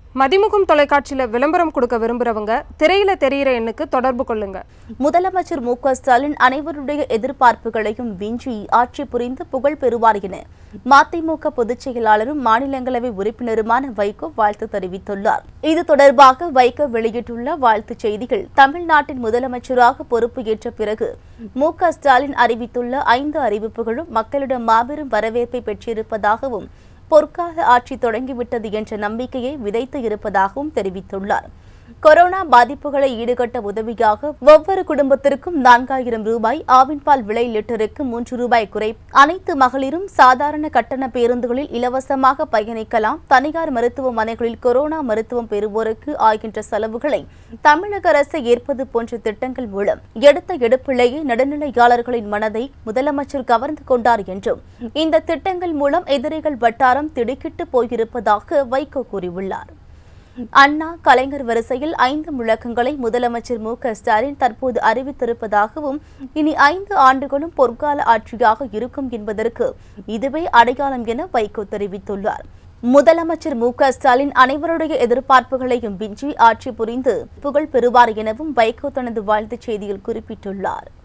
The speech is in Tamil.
மதிமுகம் தொலைக்காட்சியில விளம்பரம் கொடுக்க விரும்புறவங்க திரையில தெரியிற எண்ணுக்கு தொடர்பு கொள்ளுங்க முதலமைச்சர் மு க ஸ்டாலின் அனைவருடைய எதிர்பார்ப்புகளையும் விஞ்சி ஆட்சி புரிந்து புகழ் பெறுவார் என மதிமுக பொதுச் செயலாளரும் மாநிலங்களவை உறுப்பினருமான வைகோ வாழ்த்து தெரிவித்துள்ளார் இது தொடர்பாக வைகோ வெளியிட்டுள்ள வாழ்த்துச் செய்திகள் தமிழ்நாட்டின் முதலமைச்சராக பொறுப்பு ஏற்ற பிறகு மு க ஸ்டாலின் அறிவித்துள்ள ஐந்து அறிவிப்புகளும் மக்களிடம் மாபெரும் வரவேற்பை பெற்றிருப்பதாகவும் பொற்கால ஆட்சி தொடங்கிவிட்டது என்ற நம்பிக்கையை விதைத்து இருப்பதாகவும் தெரிவித்துள்ளார் கொரோனா பாதிப்புகளை ஈடுகட்ட உதவியாக ஒவ்வொரு குடும்பத்திற்கும் நான்காயிரம் ரூபாய் ஆவின் பால் விலை லிட்டருக்கு மூன்று ரூபாய் குறை அனைத்து மகளிரும் சாதாரண கட்டண பேருந்துகளில் இலவசமாக பயணிக்கலாம் தனியார் மருத்துவமனைகளில் கொரோனா மருத்துவம் பெறுவோருக்கு ஆகின்ற செலவுகளை தமிழக அரசு ஏற்பது போன்ற திட்டங்கள் மூலம் எடுத்த எடுப்பிலேயே நடுநிலையாளர்களின் மனதை முதலமைச்சர் கவர்ந்து கொண்டார் என்றும் இந்த திட்டங்கள் மூலம் எதிரிகள் வட்டாரம் திடுக்கிட்டு போயிருப்பதாக வைகோ கூறியுள்ளார் அண்ணா கலைஞர் வரிசையில் ஐந்து முழக்கங்களை முதலமைச்சர் மு க ஸ்டாலின் தற்போது அறிவித்திருப்பதாகவும் இனி ஐந்து ஆண்டுகளும் பொற்கால ஆட்சியாக இருக்கும் என்பதற்கு இதுவே அடையாளம் என வைகோ தெரிவித்துள்ளார் முதலமைச்சர் மு க ஸ்டாலின் அனைவருடைய எதிர்பார்ப்புகளையும் விஞ்சி ஆட்சி புரிந்து புகழ் பெறுவார் எனவும் வைகோ தனது வாழ்த்துச் செய்தியில் குறிப்பிட்டுள்ளார்